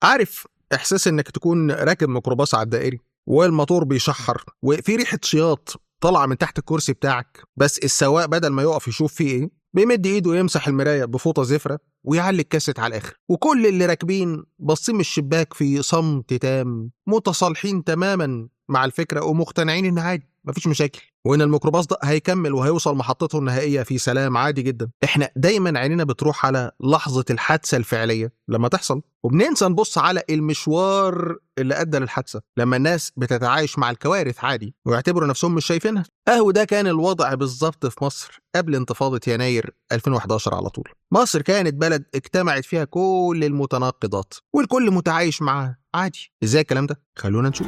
عارف احساس انك تكون راكب ميكروباص على الدائري والموتور بيشحر وفي ريحه شياط طالعه من تحت الكرسي بتاعك بس السواق بدل ما يقف يشوف فيه ايه بيمد ايده يمسح المرايه بفوطه زفره ويعلي الكاسيت على الاخر وكل اللي راكبين باصين من الشباك في صمت تام متصالحين تماما مع الفكره ومقتنعين ان عادي مفيش مشاكل وان الميكروباص ده هيكمل وهيوصل محطته النهائيه في سلام عادي جدا احنا دايما عينينا بتروح على لحظه الحادثه الفعليه لما تحصل وبننسى نبص على المشوار اللي ادى للحادثه لما الناس بتتعايش مع الكوارث عادي ويعتبروا نفسهم مش شايفينها اهو ده كان الوضع بالظبط في مصر قبل انتفاضه يناير 2011 على طول مصر كانت بلد اجتمعت فيها كل المتناقضات والكل متعايش معاها عادي ازاي الكلام ده خلونا نشوف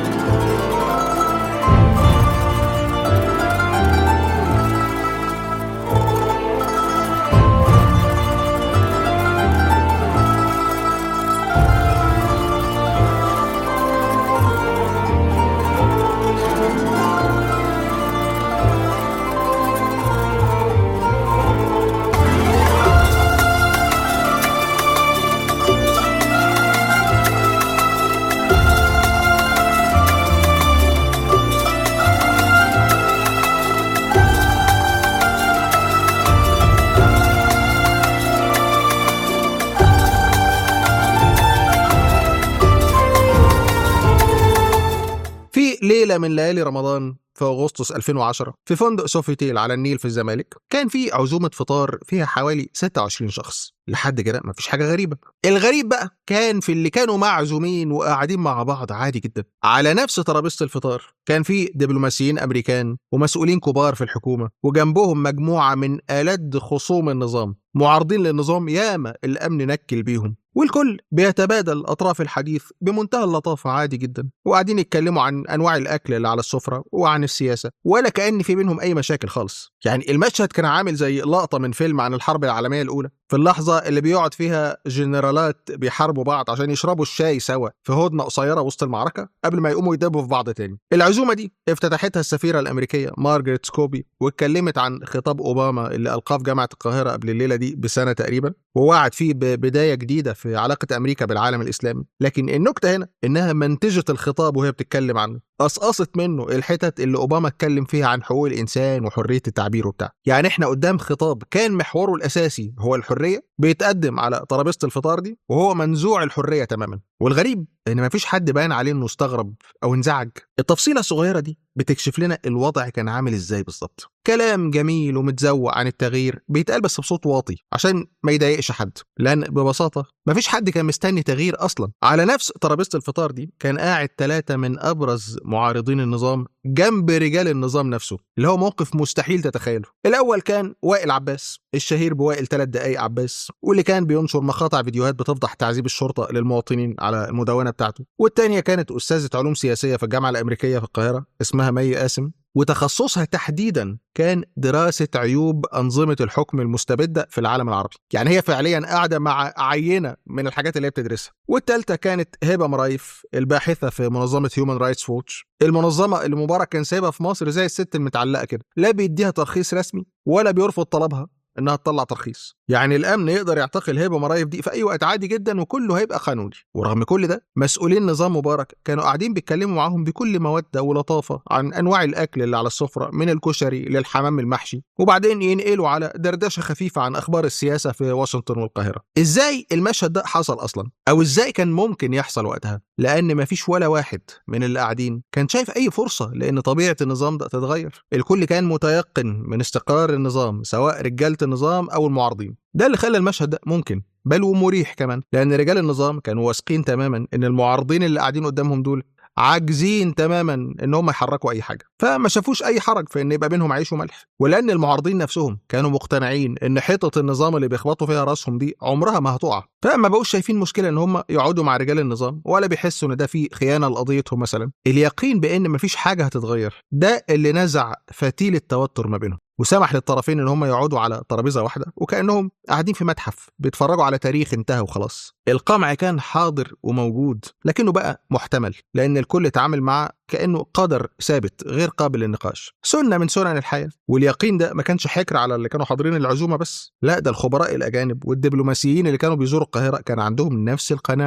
في ليلة من ليالي رمضان في أغسطس 2010 في فندق سوفيتيل على النيل في الزمالك كان في عزومة فطار فيها حوالي 26 شخص لحد كده مفيش حاجة غريبة الغريب بقى كان في اللي كانوا معزومين وقاعدين مع بعض عادي جدا على نفس ترابيزة الفطار كان في دبلوماسيين أمريكان ومسؤولين كبار في الحكومة وجنبهم مجموعة من ألد خصوم النظام معارضين للنظام ياما الأمن نكل بيهم والكل بيتبادل أطراف الحديث بمنتهى اللطافة عادي جدا وقاعدين يتكلموا عن أنواع الأكل اللي على السفرة وعن السياسة ولا كأن في بينهم أي مشاكل خالص يعني المشهد كان عامل زي لقطة من فيلم عن الحرب العالمية الأولى في اللحظة اللي بيقعد فيها جنرالات بيحاربوا بعض عشان يشربوا الشاي سوا في هدنة قصيرة وسط المعركة قبل ما يقوموا يدبوا في بعض تاني العزومة دي افتتحتها السفيرة الأمريكية مارجريت سكوبي واتكلمت عن خطاب أوباما اللي ألقاه في جامعة القاهرة قبل الليلة دي بسنة تقريبا ووعد فيه ببداية جديدة في علاقة أمريكا بالعالم الإسلامي لكن النكتة هنا إنها منتجت الخطاب وهي بتتكلم عنه قصقصت منه الحتت اللي اوباما اتكلم فيها عن حقوق الانسان وحريه التعبير وبتاع يعني احنا قدام خطاب كان محوره الاساسي هو الحريه بيتقدم على ترابيزه الفطار دي وهو منزوع الحريه تماما والغريب ان مفيش حد باين عليه انه استغرب او انزعج التفصيله الصغيره دي بتكشف لنا الوضع كان عامل ازاي بالظبط كلام جميل ومتزوق عن التغيير بيتقال بس بصوت واطي عشان ما يضايقش حد لان ببساطه مفيش حد كان مستني تغيير اصلا على نفس ترابيزه الفطار دي كان قاعد ثلاثه من ابرز معارضين النظام جنب رجال النظام نفسه اللي هو موقف مستحيل تتخيله الاول كان وائل عباس الشهير بوائل ثلاث دقايق عباس واللي كان بينشر مقاطع فيديوهات بتفضح تعذيب الشرطه للمواطنين على المدونه بتاعته والتانيه كانت استاذه علوم سياسيه في الجامعه الامريكيه في القاهره اسمها مي قاسم وتخصصها تحديدا كان دراسة عيوب أنظمة الحكم المستبدة في العالم العربي يعني هي فعليا قاعدة مع عينة من الحاجات اللي هي بتدرسها والتالتة كانت هبة مرايف الباحثة في منظمة هيومن رايتس ووتش المنظمة اللي مبارك كان سايبها في مصر زي الست المتعلقة كده لا بيديها ترخيص رسمي ولا بيرفض طلبها انها تطلع ترخيص يعني الامن يقدر يعتقل هبه مرايف دي في اي وقت عادي جدا وكله هيبقى قانوني ورغم كل ده مسؤولين نظام مبارك كانوا قاعدين بيتكلموا معاهم بكل موده ولطافه عن انواع الاكل اللي على السفره من الكشري للحمام المحشي وبعدين ينقلوا على دردشه خفيفه عن اخبار السياسه في واشنطن والقاهره ازاي المشهد ده حصل اصلا او ازاي كان ممكن يحصل وقتها لان مفيش ولا واحد من اللي قاعدين كان شايف اي فرصه لان طبيعه النظام ده تتغير الكل كان متيقن من استقرار النظام سواء رجاله النظام او المعارضين ده اللي خلى المشهد ده ممكن بل ومريح كمان لان رجال النظام كانوا واثقين تماما ان المعارضين اللي قاعدين قدامهم دول عاجزين تماما ان هم يحركوا اي حاجه فما شافوش اي حرج في ان يبقى بينهم عيش وملح ولان المعارضين نفسهم كانوا مقتنعين ان حيطه النظام اللي بيخبطوا فيها راسهم دي عمرها ما هتقع فما بقوش شايفين مشكله ان هم يقعدوا مع رجال النظام ولا بيحسوا ان ده فيه خيانه لقضيتهم مثلا اليقين بان مفيش حاجه هتتغير ده اللي نزع فتيل التوتر ما بينهم وسمح للطرفين ان هم يقعدوا على ترابيزه واحده وكانهم قاعدين في متحف بيتفرجوا على تاريخ انتهى وخلاص القمع كان حاضر وموجود لكنه بقى محتمل لان الكل اتعامل معاه كانه قدر ثابت غير قابل للنقاش سنه من سنن الحياه واليقين ده ما كانش حكر على اللي كانوا حاضرين العزومه بس لا ده الخبراء الاجانب والدبلوماسيين اللي كانوا بيزوروا القاهره كان عندهم نفس القناعه دي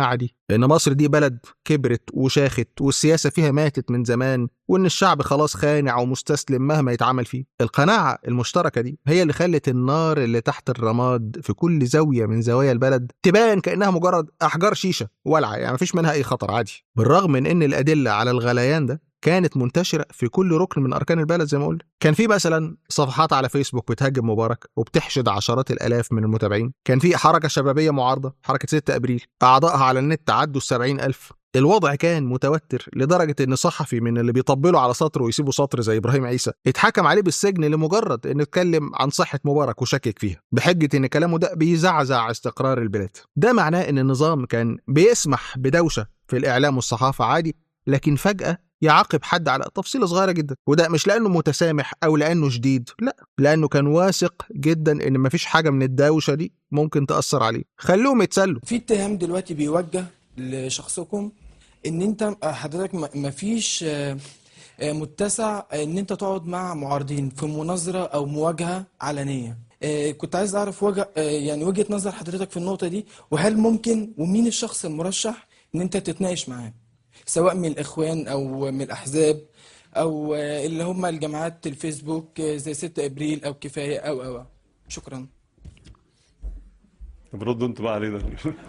إن مصر دي بلد كبرت وشاخت والسياسة فيها ماتت من زمان وإن الشعب خلاص خانع ومستسلم مهما يتعمل فيه القناعة المشتركة دي هي اللي خلت النار اللي تحت الرماد في كل زاوية من زوايا البلد تبان كأنها مجرد أحجار شيشة ولعة يعني مفيش منها أي خطر عادي بالرغم من إن الأدلة على الغليان ده كانت منتشرة في كل ركن من أركان البلد زي ما قلنا كان في مثلا صفحات على فيسبوك بتهاجم مبارك وبتحشد عشرات الآلاف من المتابعين كان في حركة شبابية معارضة حركة 6 أبريل أعضائها على النت عدوا السبعين ألف الوضع كان متوتر لدرجة إن صحفي من اللي بيطبلوا على سطر ويسيبوا سطر زي إبراهيم عيسى اتحكم عليه بالسجن لمجرد إنه اتكلم عن صحة مبارك وشكك فيها بحجة إن كلامه ده بيزعزع استقرار البلاد ده معناه إن النظام كان بيسمح بدوشة في الإعلام والصحافة عادي لكن فجأة يعاقب حد على تفصيلة صغيرة جدا وده مش لأنه متسامح أو لأنه شديد لا لأنه كان واثق جدا إن مفيش حاجة من الدوشة دي ممكن تأثر عليه خلوهم يتسلوا في اتهام دلوقتي بيوجه لشخصكم ان انت حضرتك ما- مفيش آه، آه، متسع ان انت تقعد مع معارضين في مناظرة او مواجهة علنية آه، كنت عايز اعرف وجه آه، يعني وجهة نظر حضرتك في النقطة دي وهل ممكن ومين الشخص المرشح ان انت تتناقش معاه سواء من الاخوان او من الاحزاب او آه، اللي هم الجماعات الفيسبوك آه، زي 6 ابريل او كفاية او او أو. شكرا طب ردوا انتوا بقى علينا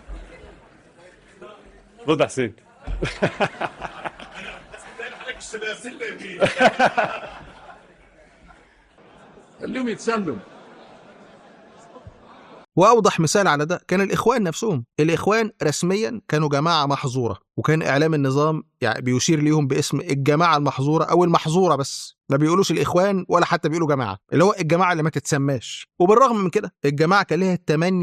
رد يا حسين خليهم يتسلوا وأوضح مثال على ده كان الإخوان نفسهم الإخوان رسميا كانوا جماعة محظورة وكان إعلام النظام يعني بيشير ليهم باسم الجماعة المحظورة أو المحظورة بس ما بيقولوش الإخوان ولا حتى بيقولوا جماعة اللي هو الجماعة اللي ما تتسماش وبالرغم من كده الجماعة كان لها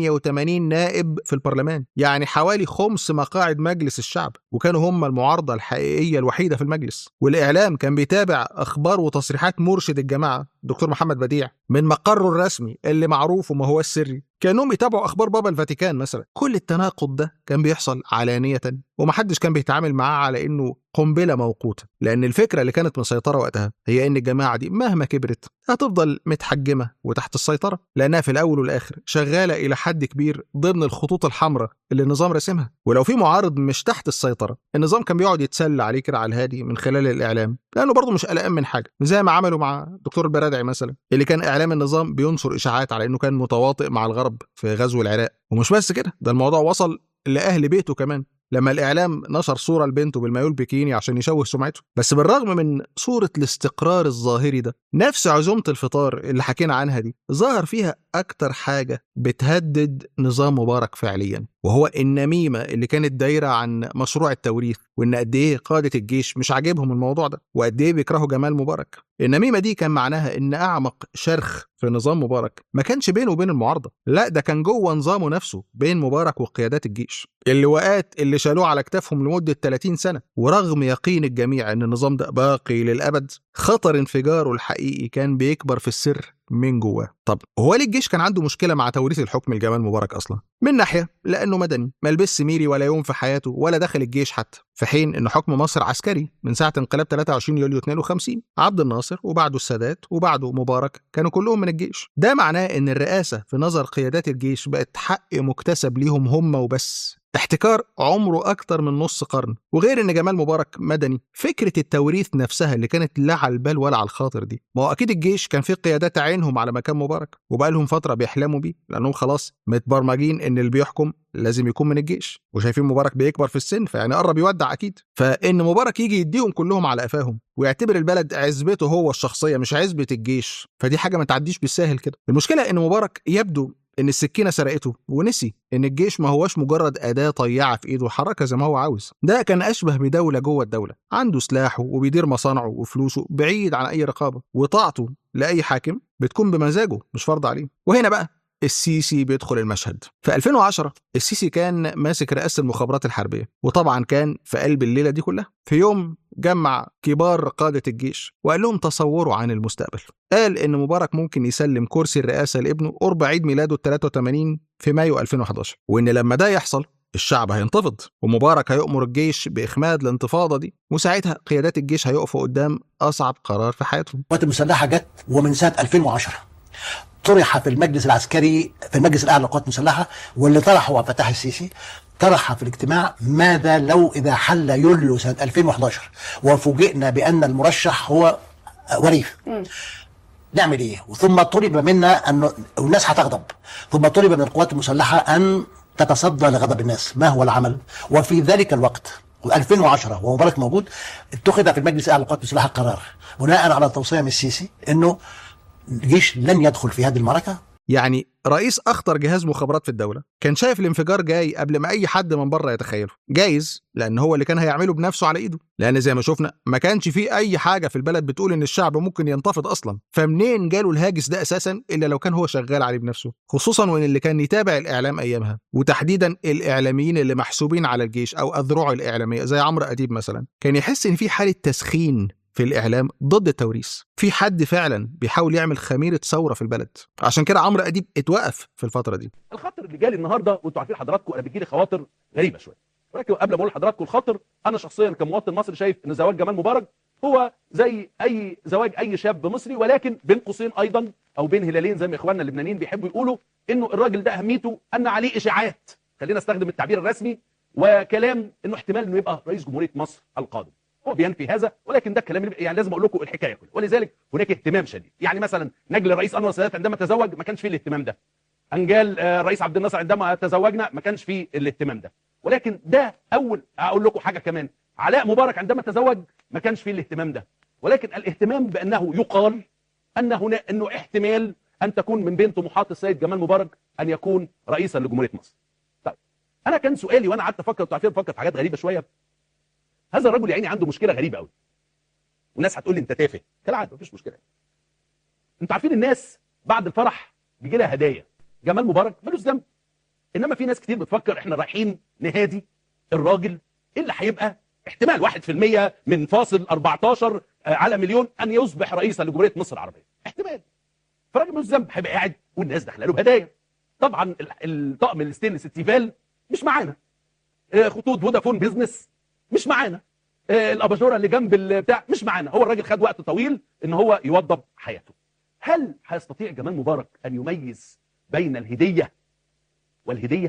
88 نائب في البرلمان يعني حوالي خمس مقاعد مجلس الشعب وكانوا هم المعارضة الحقيقية الوحيدة في المجلس والإعلام كان بيتابع أخبار وتصريحات مرشد الجماعة دكتور محمد بديع من مقره الرسمي اللي معروف وما هو السري كانهم يتابعوا اخبار بابا الفاتيكان مثلا كل التناقض ده كان بيحصل علانيه ومحدش كان بيتعامل معاه على انه قنبله موقوته لان الفكره اللي كانت مسيطره وقتها هي ان الجماعه دي مهما كبرت هتفضل متحجمه وتحت السيطره لانها في الاول والاخر شغاله الى حد كبير ضمن الخطوط الحمراء اللي النظام راسمها ولو في معارض مش تحت السيطره النظام كان بيقعد يتسلى عليه كده على الهادي من خلال الاعلام لانه برضه مش قلقان من حاجه زي ما عملوا مع دكتور البرادعي مثلا اللي كان اعلام النظام بينشر اشاعات على انه كان متواطئ مع الغرب في غزو العراق ومش بس كده ده الموضوع وصل لاهل بيته كمان لما الاعلام نشر صوره لبنته بالمايو البكيني عشان يشوه سمعته بس بالرغم من صوره الاستقرار الظاهري ده نفس عزومه الفطار اللي حكينا عنها دي ظهر فيها اكتر حاجه بتهدد نظام مبارك فعليا وهو النميمه اللي كانت دايره عن مشروع التوريث وان قد ايه قاده الجيش مش عاجبهم الموضوع ده وقد ايه بيكرهوا جمال مبارك النميمه دي كان معناها ان اعمق شرخ في نظام مبارك ما كانش بينه وبين المعارضه لا ده كان جوه نظامه نفسه بين مبارك وقيادات الجيش اللواءات اللي شالوه على كتافهم لمده 30 سنه ورغم يقين الجميع ان النظام ده باقي للابد خطر انفجاره الحقيقي كان بيكبر في السر من جواه طب هو ليه الجيش كان عنده مشكله مع توريث الحكم لجمال مبارك اصلا من ناحيه لانه مدني ما لبسش ميري ولا يوم في حياته ولا دخل الجيش حتى في حين ان حكم مصر عسكري من ساعه انقلاب 23 يوليو 52 عبد الناصر وبعده السادات وبعده مبارك كانوا كلهم من الجيش ده معناه ان الرئاسه في نظر قيادات الجيش بقت حق مكتسب ليهم هم وبس احتكار عمره أكتر من نص قرن وغير إن جمال مبارك مدني فكرة التوريث نفسها اللي كانت لا على البال ولا على الخاطر دي ما هو أكيد الجيش كان فيه قيادات عينهم على مكان مبارك وبقى لهم فترة بيحلموا بيه لأنهم خلاص متبرمجين إن اللي بيحكم لازم يكون من الجيش وشايفين مبارك بيكبر في السن فيعني قرب يودع أكيد فإن مبارك يجي يديهم كلهم على قفاهم ويعتبر البلد عزبته هو الشخصية مش عزبة الجيش فدي حاجة ما تعديش بالساهل كده المشكلة إن مبارك يبدو ان السكينه سرقته ونسي ان الجيش ما هوش مجرد اداه طيعه في ايده حركه زي ما هو عاوز ده كان اشبه بدوله جوه الدوله عنده سلاحه وبيدير مصانعه وفلوسه بعيد عن اي رقابه وطاعته لاي حاكم بتكون بمزاجه مش فرض عليه وهنا بقى السيسي بيدخل المشهد في 2010 السيسي كان ماسك رئاسة المخابرات الحربية وطبعا كان في قلب الليلة دي كلها في يوم جمع كبار قادة الجيش وقال لهم تصوروا عن المستقبل قال إن مبارك ممكن يسلم كرسي الرئاسة لابنه قرب عيد ميلاده ال 83 في مايو 2011 وإن لما ده يحصل الشعب هينتفض ومبارك هيأمر الجيش بإخماد الانتفاضة دي وساعتها قيادات الجيش هيقفوا قدام أصعب قرار في حياتهم القوات المسلحه جت ومن سنه 2010 طرح في المجلس العسكري في المجلس الاعلى للقوات المسلحه واللي طرحه عبد الفتاح السيسي طرح في الاجتماع ماذا لو إذا حل يوليو سنة 2011 وفوجئنا بأن المرشح هو وريف نعمل ايه؟ ثم طلب منا ان الناس هتغضب ثم طلب من القوات المسلحه ان تتصدى لغضب الناس، ما هو العمل؟ وفي ذلك الوقت 2010 ومبارك موجود اتخذ في المجلس الاعلى للقوات المسلحه قرار بناء على توصيه من السيسي انه الجيش لن يدخل في هذه المعركه يعني رئيس اخطر جهاز مخابرات في الدوله كان شايف الانفجار جاي قبل ما اي حد من بره يتخيله جايز لان هو اللي كان هيعمله بنفسه على ايده لان زي ما شفنا ما كانش فيه اي حاجه في البلد بتقول ان الشعب ممكن ينتفض اصلا فمنين جاله الهاجس ده اساسا الا لو كان هو شغال عليه بنفسه خصوصا وان اللي كان يتابع الاعلام ايامها وتحديدا الاعلاميين اللي محسوبين على الجيش او الذروع الاعلاميه زي عمرو اديب مثلا كان يحس ان في حاله تسخين في الإعلام ضد التوريث في حد فعلا بيحاول يعمل خميرة ثورة في البلد عشان كده عمرو أديب اتوقف في الفترة دي الخاطر اللي جالي النهارده وانتوا عارفين حضراتكم انا بيجي لي خواطر غريبه شويه ولكن قبل ما اقول لحضراتكم الخاطر انا شخصيا كمواطن مصري شايف ان زواج جمال مبارك هو زي اي زواج اي شاب مصري ولكن بين قوسين ايضا او بين هلالين زي ما اخواننا اللبنانيين بيحبوا يقولوا انه الراجل ده اهميته ان عليه اشاعات خلينا استخدم التعبير الرسمي وكلام انه احتمال انه يبقى رئيس جمهوريه مصر القادم هو بينفي هذا ولكن ده الكلام اللي- يعني لازم اقول لكم الحكايه كلها ولذلك هناك اهتمام شديد يعني مثلا نجل الرئيس انور السادات عندما تزوج ما كانش فيه الاهتمام ده انجال آه، الرئيس عبد الناصر عندما تزوجنا ما كانش فيه الاهتمام ده ولكن ده اول اقول لكم حاجه كمان علاء مبارك عندما تزوج ما كانش فيه الاهتمام ده ولكن الاهتمام بانه يقال ان هنا انه احتمال ان تكون من بين طموحات السيد جمال مبارك ان يكون رئيسا لجمهوريه مصر طيب انا كان سؤالي وانا قعدت افكر وتعرفين افكر في حاجات غريبه شويه هذا الرجل يعني عنده مشكله غريبه قوي والناس هتقول لي انت تافه كالعاده مفيش مشكله انتوا عارفين الناس بعد الفرح بيجي لها هدايا جمال مبارك ملوش ذنب انما في ناس كتير بتفكر احنا رايحين نهادي الراجل اللي هيبقى احتمال 1% من فاصل 14 آه، على مليون ان يصبح رئيسا لجمهوريه مصر العربيه احتمال فالراجل ملوش ذنب هيبقى قاعد والناس داخله له بهدايا طبعا ال- الطقم الستينلس التيفال مش معانا آه، خطوط فودافون بيزنس مش معانا آه، الاباجوره اللي جنب البتاع مش معانا هو الراجل خد وقت طويل ان هو يوضب حياته هل هيستطيع جمال مبارك ان يميز بين الهديه والهديه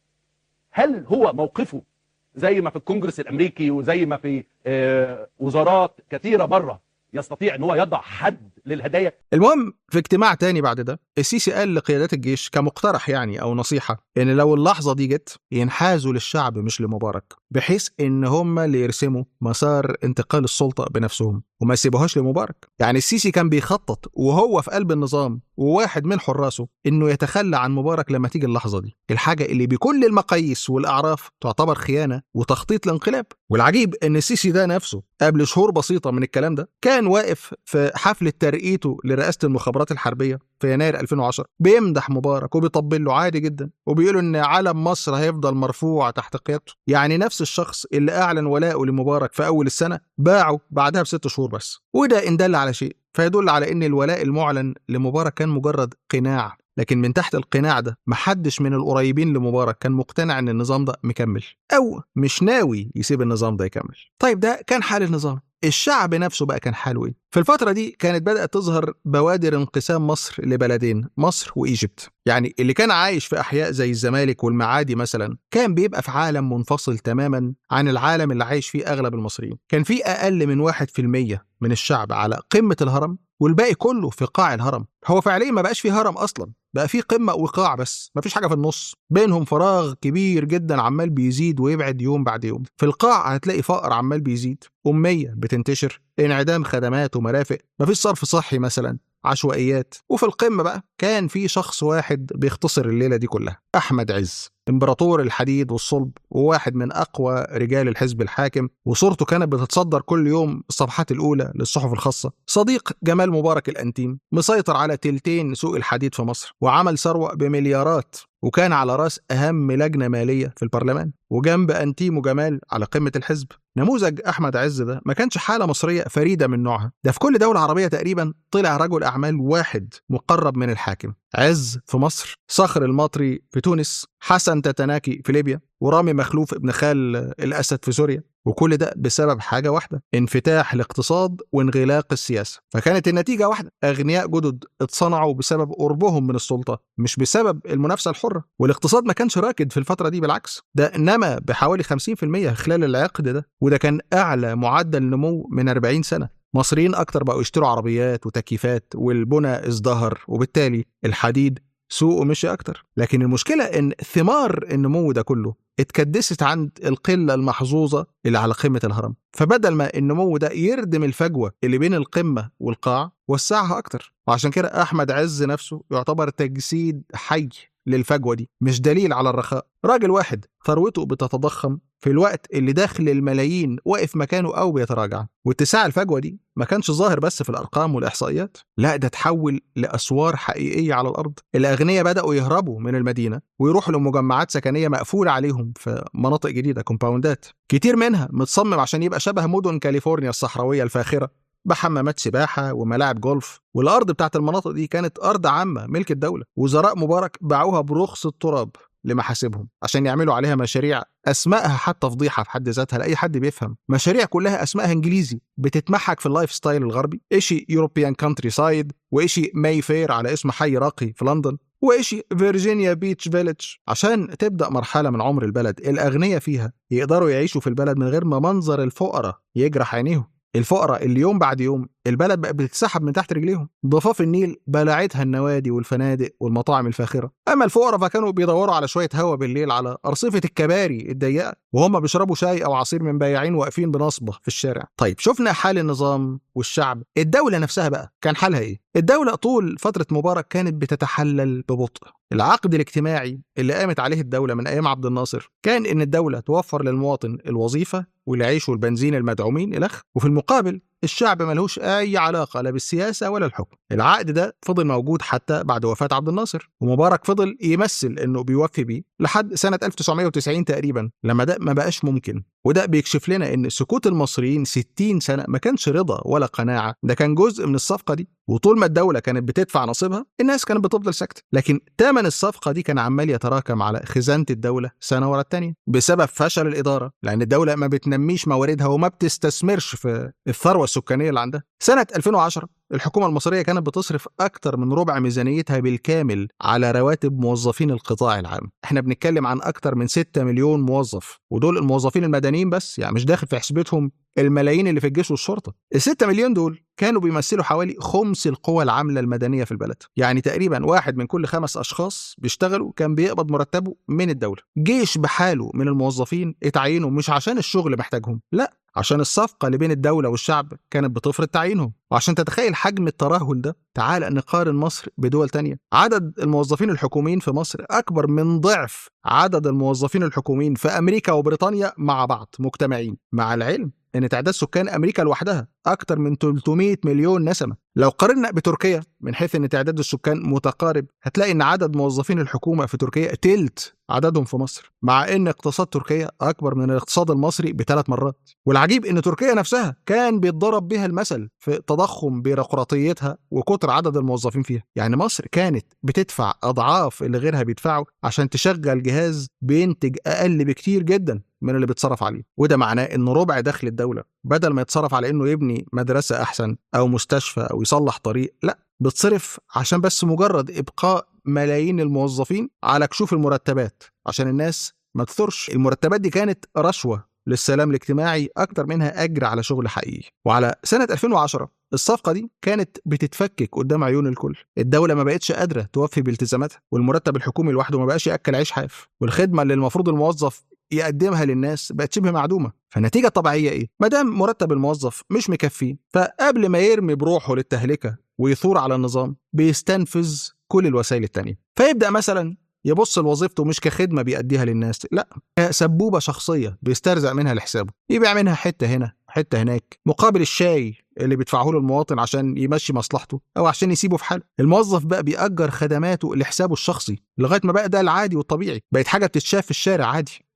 هل هو موقفه زي ما في الكونجرس الامريكي وزي ما في آه، وزارات كثيره بره يستطيع ان هو يضع حد للهدايا المهم في اجتماع تاني بعد ده السيسي قال لقيادات الجيش كمقترح يعني او نصيحه ان لو اللحظه دي جت ينحازوا للشعب مش لمبارك بحيث ان هم اللي يرسموا مسار انتقال السلطه بنفسهم وما يسيبوهاش لمبارك يعني السيسي كان بيخطط وهو في قلب النظام وواحد من حراسه انه يتخلى عن مبارك لما تيجي اللحظه دي الحاجه اللي بكل المقاييس والاعراف تعتبر خيانه وتخطيط لانقلاب والعجيب ان السيسي ده نفسه قبل شهور بسيطه من الكلام ده كان واقف في حفله ترقيته لرئاسه المخابرات الحربيه في يناير 2010 بيمدح مبارك وبيطبل له عادي جدا وبيقول ان علم مصر هيفضل مرفوع تحت قيادته يعني نفس الشخص اللي اعلن ولاءه لمبارك في اول السنه باعه بعدها بست شهور بس وده ان دل على شيء فيدل على ان الولاء المعلن لمبارك كان مجرد قناع لكن من تحت القناع ده محدش من القريبين لمبارك كان مقتنع ان النظام ده مكمل او مش ناوي يسيب النظام ده يكمل طيب ده كان حال النظام الشعب نفسه بقى كان حاله ايه في الفترة دي كانت بدأت تظهر بوادر انقسام مصر لبلدين مصر وإيجيبت يعني اللي كان عايش في أحياء زي الزمالك والمعادي مثلا كان بيبقى في عالم منفصل تماما عن العالم اللي عايش فيه أغلب المصريين كان في أقل من واحد في المية من الشعب على قمة الهرم والباقي كله في قاع الهرم هو فعليا ما بقاش فيه هرم أصلا بقى في قمة وقاع بس مفيش حاجة في النص بينهم فراغ كبير جدا عمال بيزيد ويبعد يوم بعد يوم في القاع هتلاقي فقر عمال بيزيد أمية بتنتشر انعدام خدمات ومرافق مفيش صرف صحي مثلا عشوائيات وفي القمة بقى كان في شخص واحد بيختصر الليلة دي كلها أحمد عز امبراطور الحديد والصلب وواحد من أقوى رجال الحزب الحاكم وصورته كانت بتتصدر كل يوم الصفحات الأولى للصحف الخاصة صديق جمال مبارك الأنتيم مسيطر على تلتين سوق الحديد في مصر وعمل ثروة بمليارات وكان على راس أهم لجنة مالية في البرلمان وجنب أنتيمو جمال على قمة الحزب نموذج أحمد عز ده ما كانش حالة مصرية فريدة من نوعها ده في كل دولة عربية تقريبا طلع رجل أعمال واحد مقرب من الحاكم عز في مصر صخر المطري في تونس حسن تتناكي في ليبيا ورامي مخلوف ابن خال الأسد في سوريا وكل ده بسبب حاجة واحدة انفتاح الاقتصاد وانغلاق السياسة فكانت النتيجة واحدة أغنياء جدد اتصنعوا بسبب قربهم من السلطة مش بسبب المنافسة الحرة والاقتصاد ما كانش راكد في الفترة دي بالعكس ده نما بحوالي 50% خلال العقد ده وده كان أعلى معدل نمو من 40 سنة مصريين أكتر بقوا يشتروا عربيات وتكييفات والبنى ازدهر وبالتالي الحديد سوقه مشي أكتر لكن المشكلة إن ثمار النمو ده كله اتكدست عند القلة المحظوظة اللي على قمة الهرم فبدل ما النمو ده يردم الفجوة اللي بين القمة والقاع وسعها أكتر وعشان كده أحمد عز نفسه يعتبر تجسيد حي للفجوة دي مش دليل على الرخاء راجل واحد ثروته بتتضخم في الوقت اللي داخل الملايين واقف مكانه أو بيتراجع واتساع الفجوة دي ما كانش ظاهر بس في الأرقام والإحصائيات لا ده تحول لأسوار حقيقية على الأرض الأغنياء بدأوا يهربوا من المدينة ويروحوا لمجمعات سكنية مقفولة عليهم في مناطق جديدة كومباوندات كتير منها متصمم عشان يبقى شبه مدن كاليفورنيا الصحراوية الفاخرة بحمامات سباحة وملاعب جولف والأرض بتاعت المناطق دي كانت أرض عامة ملك الدولة وزراء مبارك باعوها برخص التراب لمحاسبهم عشان يعملوا عليها مشاريع اسمائها حتى فضيحه في حد ذاتها لاي حد بيفهم مشاريع كلها اسمائها انجليزي بتتمحك في اللايف ستايل الغربي اشي يوروبيان كانتري سايد واشي ماي فير على اسم حي راقي في لندن وإشي فيرجينيا بيتش فيليج عشان تبدأ مرحلة من عمر البلد الأغنياء فيها يقدروا يعيشوا في البلد من غير ما منظر الفقراء يجرح عينيهم الفقراء اللي يوم بعد يوم البلد بقى بتتسحب من تحت رجليهم ضفاف النيل بلعتها النوادي والفنادق والمطاعم الفاخرة أما الفقراء فكانوا بيدوروا على شوية هوا بالليل على أرصفة الكباري الضيقة وهم بيشربوا شاي أو عصير من بياعين واقفين بنصبة في الشارع طيب شفنا حال النظام والشعب الدولة نفسها بقى كان حالها إيه الدولة طول فترة مبارك كانت بتتحلل ببطء العقد الاجتماعي اللي قامت عليه الدولة من أيام عبد الناصر كان إن الدولة توفر للمواطن الوظيفة والعيش والبنزين المدعومين إلخ وفي المقابل الشعب ملهوش أي علاقة لا بالسياسة ولا الحكم العقد ده فضل موجود حتى بعد وفاة عبد الناصر ومبارك فضل يمثل إنه بيوفي بيه لحد سنة 1990 تقريبا لما ده ما بقاش ممكن وده بيكشف لنا ان سكوت المصريين 60 سنه ما كانش رضا ولا قناعه ده كان جزء من الصفقه دي وطول ما الدوله كانت بتدفع نصيبها الناس كانت بتفضل ساكته لكن ثمن الصفقه دي كان عمال يتراكم على خزانه الدوله سنه ورا الثانيه بسبب فشل الاداره لان الدوله ما بتنميش مواردها وما بتستثمرش في الثروه السكانيه اللي عندها سنه 2010 الحكومة المصرية كانت بتصرف أكتر من ربع ميزانيتها بالكامل على رواتب موظفين القطاع العام احنا بنتكلم عن أكتر من 6 مليون موظف ودول الموظفين المدنيين بس يعني مش داخل في حسبتهم الملايين اللي في الجيش والشرطة ال 6 مليون دول كانوا بيمثلوا حوالي خمس القوى العاملة المدنية في البلد يعني تقريبا واحد من كل خمس أشخاص بيشتغلوا كان بيقبض مرتبه من الدولة جيش بحاله من الموظفين اتعينوا مش عشان الشغل محتاجهم لا عشان الصفقة اللي بين الدولة والشعب كانت بتفرض تعيينهم وعشان تتخيل حجم الترهل ده تعال نقارن مصر بدول تانية عدد الموظفين الحكوميين في مصر أكبر من ضعف عدد الموظفين الحكوميين في أمريكا وبريطانيا مع بعض مجتمعين مع العلم ان تعداد سكان امريكا لوحدها اكتر من 300 مليون نسمه لو قارنا بتركيا من حيث ان تعداد السكان متقارب هتلاقي ان عدد موظفين الحكومه في تركيا تلت عددهم في مصر مع ان اقتصاد تركيا اكبر من الاقتصاد المصري بثلاث مرات والعجيب ان تركيا نفسها كان بيتضرب بها المثل في تضخم بيروقراطيتها وكتر عدد الموظفين فيها يعني مصر كانت بتدفع اضعاف اللي غيرها بيدفعوا عشان تشغل جهاز بينتج اقل بكتير جدا من اللي بيتصرف عليه وده معناه ان ربع دخل الدوله بدل ما يتصرف على انه يبني مدرسه احسن او مستشفى او يصلح طريق لا بتصرف عشان بس مجرد ابقاء ملايين الموظفين على كشوف المرتبات عشان الناس ما تثرش المرتبات دي كانت رشوه للسلام الاجتماعي اكتر منها اجر على شغل حقيقي وعلى سنه 2010 الصفقة دي كانت بتتفكك قدام عيون الكل الدولة ما بقتش قادرة توفي بالتزاماتها والمرتب الحكومي لوحده ما بقاش يأكل عيش حاف والخدمة اللي المفروض الموظف يقدمها للناس بقت شبه معدومه فالنتيجه الطبيعيه ايه ما دام مرتب الموظف مش مكفيه فقبل ما يرمي بروحه للتهلكه ويثور على النظام بيستنفذ كل الوسائل التانية فيبدا مثلا يبص لوظيفته مش كخدمه بيأديها للناس لا كسبوبه شخصيه بيسترزق منها لحسابه يبيع منها حته هنا حته هناك مقابل الشاي اللي بيدفعه له المواطن عشان يمشي مصلحته او عشان يسيبه في حاله الموظف بقى بيأجر خدماته لحسابه الشخصي لغايه ما بقى ده العادي والطبيعي بقت حاجه بتتشاف في الشارع عادي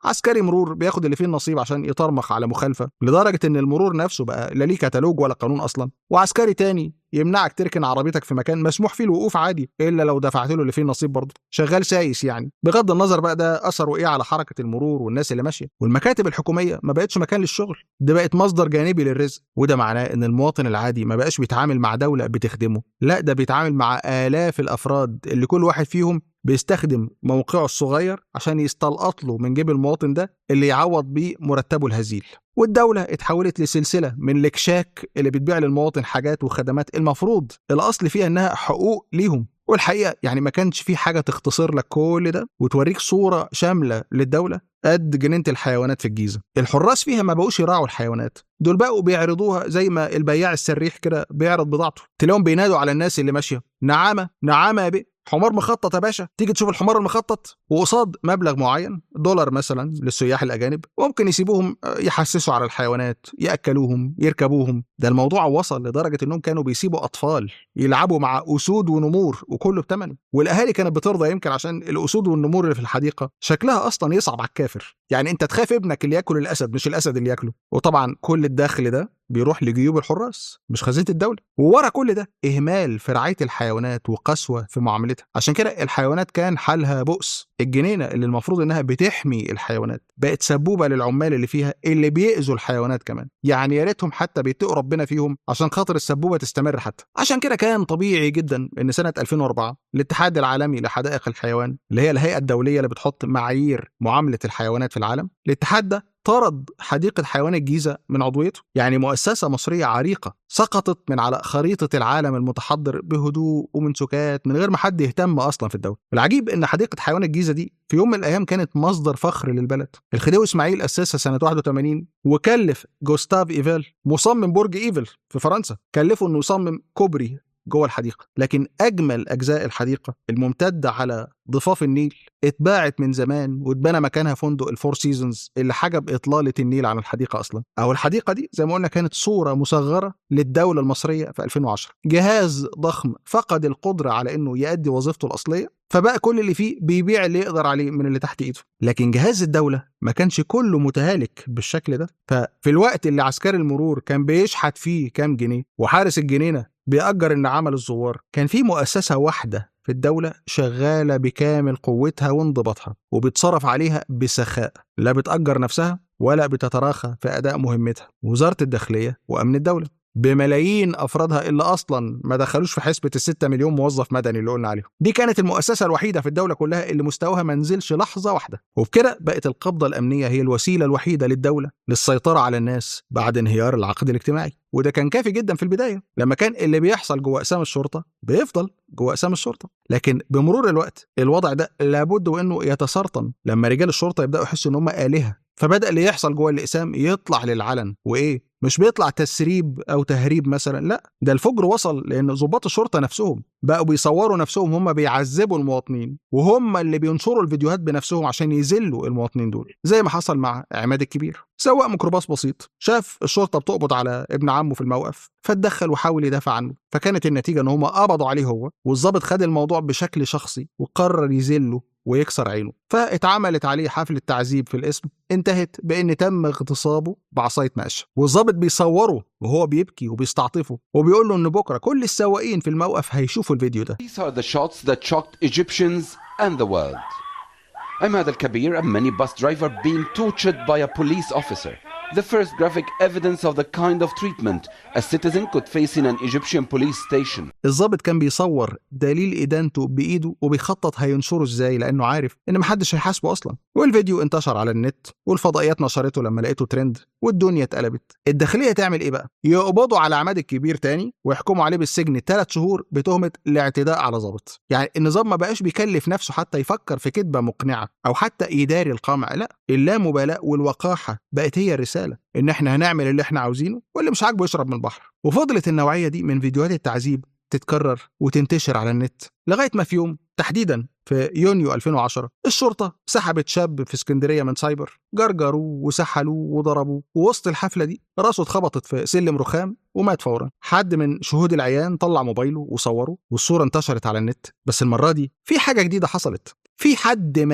عسكري مرور بياخد اللي فيه النصيب عشان يطرمخ على مخالفه لدرجه ان المرور نفسه بقى لا ليه كتالوج ولا قانون اصلا وعسكري تاني يمنعك تركن عربيتك في مكان مسموح فيه الوقوف عادي الا لو دفعت له اللي فيه النصيب برضه شغال سايس يعني بغض النظر بقى ده اثره ايه على حركه المرور والناس اللي ماشيه والمكاتب الحكوميه ما بقتش مكان للشغل ده بقت مصدر جانبي للرزق وده معناه ان المواطن العادي ما بقاش بيتعامل مع دوله بتخدمه لا ده بيتعامل مع الاف الافراد اللي كل واحد فيهم بيستخدم موقعه الصغير عشان يستلقط له من جيب المواطن ده اللي يعوض بيه مرتبه الهزيل والدولة اتحولت لسلسلة من الاكشاك اللي بتبيع للمواطن حاجات وخدمات المفروض الأصل فيها إنها حقوق ليهم والحقيقة يعني ما كانش في حاجة تختصر لك كل ده وتوريك صورة شاملة للدولة قد جنينة الحيوانات في الجيزة الحراس فيها ما بقوش يراعوا الحيوانات دول بقوا بيعرضوها زي ما البياع السريح كده بيعرض بضاعته تلاقيهم بينادوا على الناس اللي ماشية نعامة نعامة يا بيه حمار مخطط يا باشا تيجي تشوف الحمار المخطط وقصاد مبلغ معين دولار مثلا للسياح الاجانب ممكن يسيبوهم يحسسوا على الحيوانات ياكلوهم يركبوهم ده الموضوع وصل لدرجه انهم كانوا بيسيبوا اطفال يلعبوا مع اسود ونمور وكله بثمنه والاهالي كانت بترضى يمكن عشان الاسود والنمور اللي في الحديقه شكلها اصلا يصعب على الكافر يعني انت تخاف ابنك اللي ياكل الاسد مش الاسد اللي ياكله وطبعا كل الدخل ده بيروح لجيوب الحراس مش خزينه الدوله وورا كل ده اهمال في رعايه الحيوانات وقسوه في معاملتها عشان كده الحيوانات كان حالها بؤس الجنينه اللي المفروض انها بتحمي الحيوانات بقت سبوبه للعمال اللي فيها اللي بيأذوا الحيوانات كمان يعني يا ريتهم حتى بيتقوا ربنا فيهم عشان خاطر السبوبه تستمر حتى عشان كده كان طبيعي جدا ان سنه 2004 الاتحاد العالمي لحدائق الحيوان اللي هي الهيئه الدوليه اللي بتحط معايير معامله الحيوانات في العالم الاتحاد ده طرد حديقة حيوان الجيزة من عضويته يعني مؤسسة مصرية عريقة سقطت من على خريطة العالم المتحضر بهدوء ومن سكات من غير ما حد يهتم أصلا في الدولة العجيب إن حديقة حيوان الجيزة دي في يوم من الأيام كانت مصدر فخر للبلد الخديوي إسماعيل أسسها سنة 81 وكلف جوستاف إيفيل مصمم برج إيفل في فرنسا كلفه إنه يصمم كوبري جوه الحديقة لكن أجمل أجزاء الحديقة الممتدة على ضفاف النيل اتباعت من زمان واتبنى مكانها فندق الفور سيزونز اللي حجب إطلالة النيل عن الحديقة أصلا أو الحديقة دي زي ما قلنا كانت صورة مصغرة للدولة المصرية في 2010 جهاز ضخم فقد القدرة على إنه يؤدي وظيفته الأصلية فبقى كل اللي فيه بيبيع اللي يقدر عليه من اللي تحت ايده لكن جهاز الدولة ما كانش كله متهالك بالشكل ده ففي الوقت اللي عسكري المرور كان بيشحت فيه كام جنيه وحارس الجنينة بيأجر النعامة للزوار كان في مؤسسة واحدة في الدولة شغالة بكامل قوتها وانضباطها وبيتصرف عليها بسخاء لا بتأجر نفسها ولا بتتراخى في أداء مهمتها وزارة الداخلية وأمن الدولة بملايين افرادها اللي اصلا ما دخلوش في حسبه الستة مليون موظف مدني اللي قلنا عليهم دي كانت المؤسسه الوحيده في الدوله كلها اللي مستواها ما نزلش لحظه واحده وبكده بقت القبضه الامنيه هي الوسيله الوحيده للدوله للسيطره على الناس بعد انهيار العقد الاجتماعي وده كان كافي جدا في البدايه لما كان اللي بيحصل جوه اقسام الشرطه بيفضل جوه اقسام الشرطه لكن بمرور الوقت الوضع ده لابد وانه يتسرطن لما رجال الشرطه يبداوا يحسوا ان هم الهه فبدا اللي يحصل جوه الاقسام يطلع للعلن وايه مش بيطلع تسريب او تهريب مثلا لا ده الفجر وصل لان ضباط الشرطه نفسهم بقوا بيصوروا نفسهم هم بيعذبوا المواطنين وهم اللي بينشروا الفيديوهات بنفسهم عشان يذلوا المواطنين دول زي ما حصل مع عماد الكبير سواق ميكروباص بسيط شاف الشرطه بتقبض على ابن عمه في الموقف فاتدخل وحاول يدافع عنه فكانت النتيجه ان هم قبضوا عليه هو والظابط خد الموضوع بشكل شخصي وقرر يذله ويكسر عينه فاتعملت عليه حفلة تعذيب في الاسم انتهت بان تم اغتصابه بعصاية مقشة والظابط بيصوره وهو بيبكي وبيستعطفه وبيقول له ان بكره كل السواقين في الموقف هيشوفوا الفيديو ده These are the shots that shocked Egyptians and the world. Ahmad Al Kabir, a minibus driver, being tortured by a police officer. The first graphic evidence of the kind of treatment a citizen could face in an Egyptian police station. الظابط كان بيصور دليل ادانته بايده وبيخطط هينشره ازاي لانه عارف ان محدش هيحاسبه اصلا والفيديو انتشر على النت والفضائيات نشرته لما لقيته ترند والدنيا اتقلبت الداخليه تعمل ايه بقى يقبضوا على عماد الكبير تاني ويحكموا عليه بالسجن ثلاث شهور بتهمه الاعتداء على ظابط يعني النظام ما بقاش بيكلف نفسه حتى يفكر في كذبه مقنعه او حتى يداري القمع لا اللامبالاه والوقاحه بقت هي الرساله ان احنا هنعمل اللي احنا عاوزينه واللي مش عاجبه يشرب من البحر وفضلت النوعيه دي من فيديوهات التعذيب تتكرر وتنتشر على النت لغايه ما في يوم تحديدا في يونيو 2010 الشرطه سحبت شاب في اسكندريه من سايبر جرجروه وسحلوه وضربوه ووسط الحفله دي راسه اتخبطت في سلم رخام ومات فورا حد من شهود العيان طلع موبايله وصوره والصوره انتشرت على النت بس المره دي في حاجه جديده حصلت في حد ما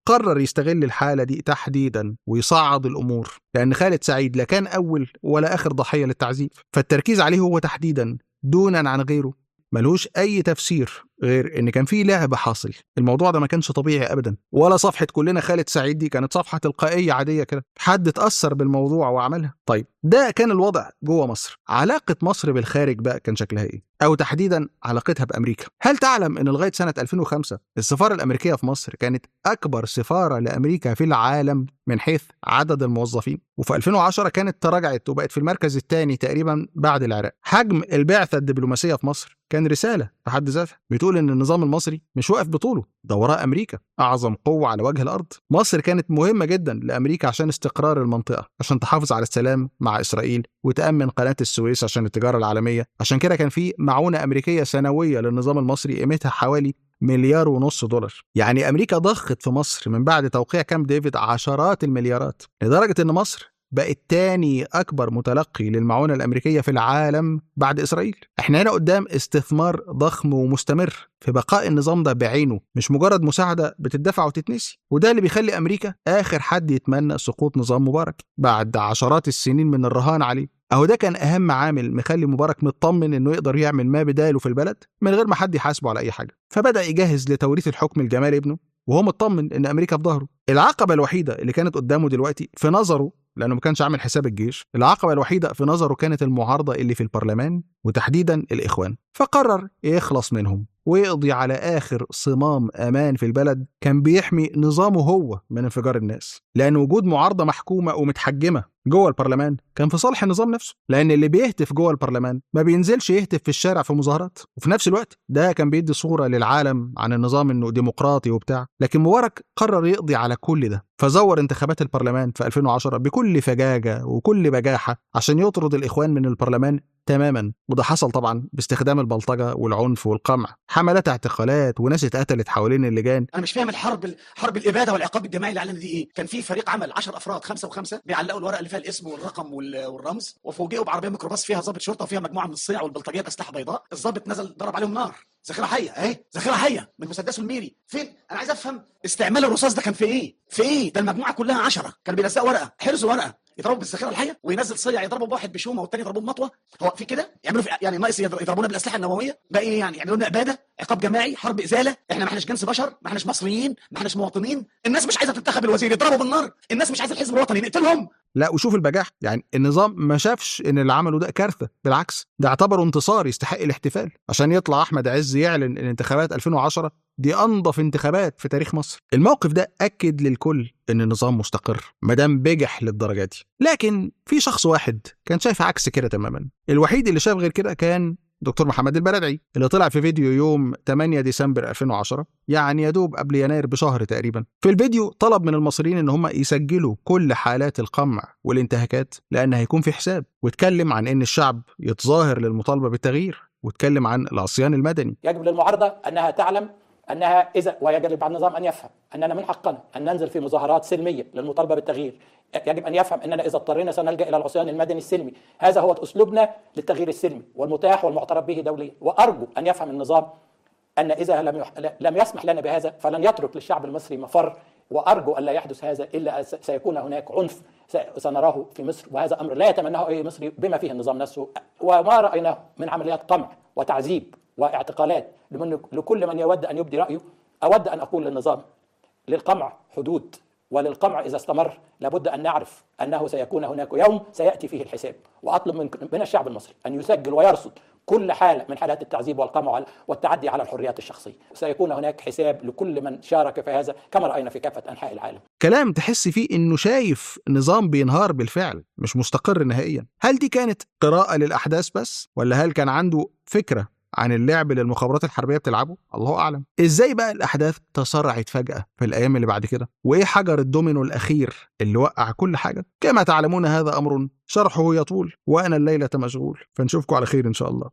قرر يستغل الحالة دي تحديدا ويصعد الأمور لأن خالد سعيد لا كان أول ولا آخر ضحية للتعذيب فالتركيز عليه هو تحديدا دونا عن غيره ملوش أي تفسير غير إن كان في لعب حاصل الموضوع ده ما كانش طبيعي أبدا ولا صفحة كلنا خالد سعيد دي كانت صفحة تلقائية عادية كده حد اتأثر بالموضوع وعملها طيب ده كان الوضع جوه مصر علاقة مصر بالخارج بقى كان شكلها إيه أو تحديدا علاقتها بأمريكا هل تعلم إن لغاية سنة 2005 السفارة الأمريكية في مصر كانت أكبر سفارة لأمريكا في العالم من حيث عدد الموظفين وفي 2010 كانت تراجعت وبقت في المركز الثاني تقريبا بعد العراق حجم البعثة الدبلوماسية في مصر كان رسالة في حد ذاتها بتقول إن النظام المصري مش واقف بطوله ده وراه أمريكا أعظم قوة على وجه الأرض مصر كانت مهمة جدا لأمريكا عشان استقرار المنطقة عشان تحافظ على السلام مع إسرائيل وتأمن قناة السويس عشان التجارة العالمية عشان كده كان في معونة أمريكية سنوية للنظام المصري قيمتها حوالي مليار ونص دولار يعني أمريكا ضخت في مصر من بعد توقيع كامب ديفيد عشرات المليارات لدرجة إن مصر بقت تاني أكبر متلقي للمعونة الأمريكية في العالم بعد إسرائيل إحنا هنا قدام استثمار ضخم ومستمر في بقاء النظام ده بعينه مش مجرد مساعدة بتدفع وتتنسي وده اللي بيخلي أمريكا آخر حد يتمنى سقوط نظام مبارك بعد عشرات السنين من الرهان عليه أهو ده كان أهم عامل مخلي مبارك مطمن إنه يقدر يعمل ما بداله في البلد من غير ما حد يحاسبه على أي حاجة فبدأ يجهز لتوريث الحكم لجمال ابنه وهو مطمن إن أمريكا في ظهره العقبة الوحيدة اللي كانت قدامه دلوقتي في نظره لانه ما كانش عامل حساب الجيش العقبه الوحيده في نظره كانت المعارضه اللي في البرلمان وتحديدا الاخوان فقرر يخلص منهم ويقضي على اخر صمام امان في البلد كان بيحمي نظامه هو من انفجار الناس لان وجود معارضه محكومه ومتحجمه جوه البرلمان كان في صالح النظام نفسه لان اللي بيهتف جوه البرلمان ما بينزلش يهتف في الشارع في مظاهرات وفي نفس الوقت ده كان بيدي صوره للعالم عن النظام انه ديمقراطي وبتاع لكن مبارك قرر يقضي على كل ده فزور انتخابات البرلمان في 2010 بكل فجاجه وكل بجاحه عشان يطرد الاخوان من البرلمان تماما وده حصل طبعا باستخدام البلطجه والعنف والقمع حملات اعتقالات وناس اتقتلت حوالين اللجان انا مش فاهم الحرب حرب الاباده والعقاب الجماعي اللي علنا دي ايه كان في فريق عمل 10 افراد خمسه وخمسه بيعلقوا الورقه اللي فيها الاسم والرقم وال- والرمز وفوجئوا بعربيه ميكروباص فيها ضابط شرطه وفيها مجموعه من الصيع والبلطجيات اسلحه بيضاء الضابط نزل ضرب عليهم نار ذخيره حيه اهي ذخيره حيه من مسدسه الميري فين انا عايز افهم استعمال الرصاص ده كان في ايه في ايه ده المجموعه كلها 10 كانوا بيلزقوا ورقه حرزوا ورقه يضربوا بالذخيره الحيه وينزل صيع يضربوا بواحد بشومه والتاني يضربوه بمطوه هو في كده يعملوا في يعني ناقص يضر- يضربونا بالاسلحه النوويه ده ايه يعني يعملوا لنا اباده عقاب جماعي حرب ازاله احنا ما احناش جنس بشر ما احناش مصريين ما احناش مواطنين الناس مش عايزه تنتخب الوزير يضربوا بالنار الناس مش عايزه الحزب الوطني نقتلهم لا وشوف البجاح يعني النظام ما شافش ان اللي عمله ده كارثه بالعكس ده اعتبره انتصار يستحق الاحتفال عشان يطلع احمد عز يعلن ان انتخابات 2010 دي انظف انتخابات في تاريخ مصر الموقف ده اكد للكل ان النظام مستقر مادام بجح للدرجه دي لكن في شخص واحد كان شايف عكس كده تماما الوحيد اللي شاف غير كده كان دكتور محمد البلدعي اللي طلع في فيديو يوم 8 ديسمبر 2010 يعني يا دوب قبل يناير بشهر تقريبا في الفيديو طلب من المصريين ان هم يسجلوا كل حالات القمع والانتهاكات لان هيكون في حساب واتكلم عن ان الشعب يتظاهر للمطالبه بالتغيير واتكلم عن العصيان المدني يجب للمعارضة أنها تعلم أنها إذا ويجب على النظام أن يفهم أننا من حقنا أن ننزل في مظاهرات سلمية للمطالبة بالتغيير يجب أن يفهم أننا إذا اضطرينا سنلجأ إلى العصيان المدني السلمي هذا هو أسلوبنا للتغيير السلمي والمتاح والمعترف به دوليا وأرجو أن يفهم النظام أن إذا لم يح... لم يسمح لنا بهذا فلن يترك للشعب المصري مفر وأرجو أن لا يحدث هذا إلا س- سيكون هناك عنف س- سنراه في مصر وهذا أمر لا يتمناه أي مصري بما فيه النظام نفسه وما رأيناه من عمليات قمع وتعذيب واعتقالات لمن لكل من يود أن يبدي رأيه أود أن أقول للنظام للقمع حدود وللقمع إذا استمر لابد أن نعرف أنه سيكون هناك يوم سيأتي فيه الحساب وأطلب من من الشعب المصري أن يسجل ويرصد كل حالة من حالات التعذيب والقمع والتعدي على الحريات الشخصية سيكون هناك حساب لكل من شارك في هذا كما رأينا في كافة أنحاء العالم كلام تحس فيه انه شايف نظام بينهار بالفعل مش مستقر نهائيا هل دي كانت قراءة للأحداث بس ولا هل كان عنده فكرة عن اللعب اللي المخابرات الحربية بتلعبه الله أعلم إزاي بقى الأحداث تسارعت فجأة في الأيام اللي بعد كده وإيه حجر الدومينو الأخير اللي وقع كل حاجة كما تعلمون هذا أمر شرحه يطول وأنا الليلة مشغول فنشوفكم على خير إن شاء الله